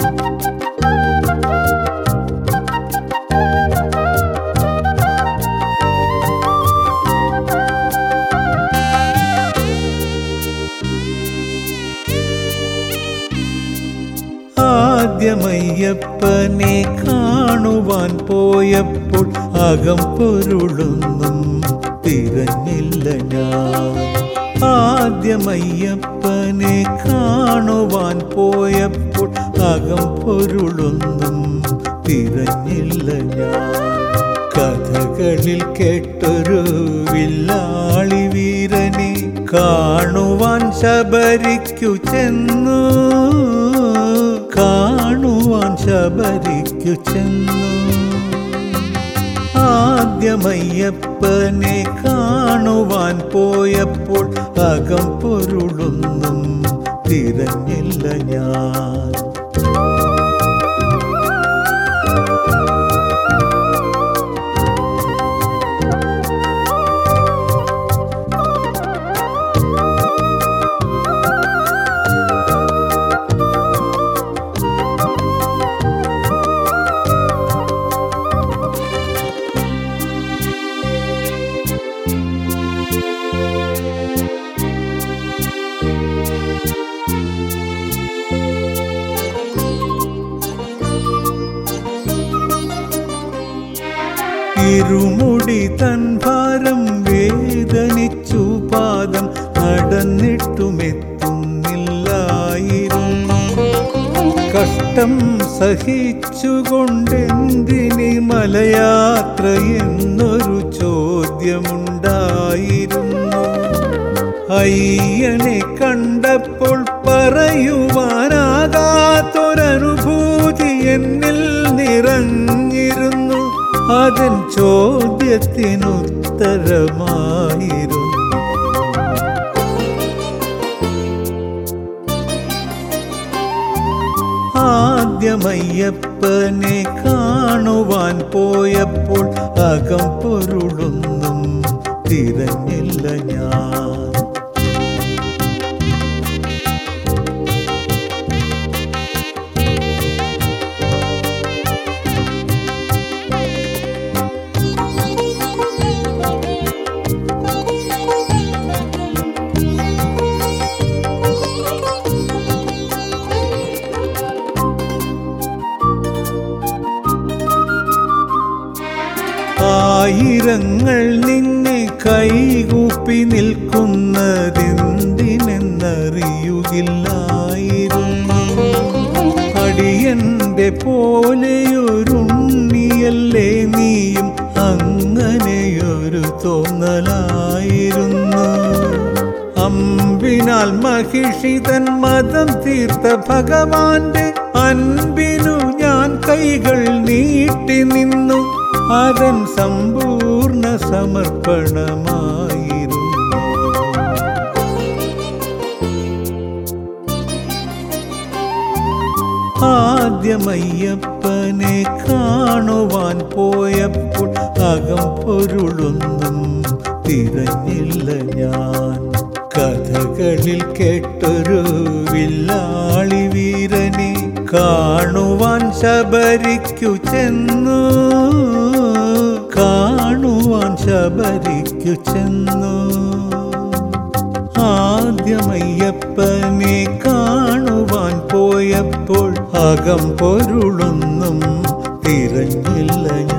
ആദ്യമയ്യപ്പനെ കാണുവാൻ പോയപ്പോൾ അകം പൊരുളൊന്നും തിരഞ്ഞില്ല ഞാൻ ആദ്യമയ്യപ്പനെ കാണുവാൻ പോയപ്പോൾ അകം പൊരുളൊന്നും തിരഞ്ഞില്ല ഞാൻ കഥകളിൽ കേട്ടൊരു വില്ലാളി വീരനെ കാണുവാൻ ശബരിക്കു ചെന്നു കാണുവാൻ ശബരിക്കു ചെന്നു ആദ്യമയ്യപ്പനെ കാണുവാൻ പോയപ്പോൾ അകം പൊരുളൊന്നും തിരഞ്ഞില്ല ഞാൻ ഇരുമുടി തൻ ഭാരം വേദനിച്ചു പാദം നടന്നിട്ടുമെത്തുന്നില്ലായിരുന്നു കഷ്ടം സഹിച്ചുകൊണ്ടെന്തിനി മലയാത്ര എന്നൊരു ചോദ്യമുണ്ടായിരുന്നു അയ്യനെ കണ്ടപ്പോൾ പറയുവാനാകാത്തൊരനുഭൂതി എന്നിൽ നിറഞ്ഞിരുന്നു അതൻ ചോദ്യത്തിനുത്തരമായിരുന്നു ആദ്യമയ്യപ്പനെ കാണുവാൻ പോയപ്പോൾ അകം പൊരുളൊന്നും തിരഞ്ഞില്ല ഞാൻ ആയിരങ്ങൾ നിന്നെ കൈകൂപ്പി നിൽക്കുന്നതെന്തിനെന്നറിയുകില്ലായിരുന്നു അടിയന്റെ പോലെയൊരുണ്ണിയല്ലേ നീയും അങ്ങനെയൊരു തോന്നലായിരുന്നു അമ്പിനാൽ മഹിഷിതൻ മതം തീർത്ത ഭഗവാന്റെ അൻപിനു ഞാൻ കൈകൾ നീട്ടി നിന്നു അതൻ സമ്പൂർണ്ണ സമർപ്പണമായിരുന്നു ആദ്യമയ്യപ്പനെ കാണുവാൻ പോയപ്പോൾ അകം പൊരുളൊന്നും തിരഞ്ഞില്ല ഞാൻ കഥകളിൽ കേട്ടൊരു വില്ലാളി വീരനെ കാണുവാൻ ശബരിക്കു ചെന്നു കാണുവാൻ ശബരിക്കു ചെന്നു ആദ്യമയ്യപ്പനെ കാണുവാൻ പോയപ്പോൾ അകം പൊരുളൊന്നും തിരഞ്ഞില്ല ഞാൻ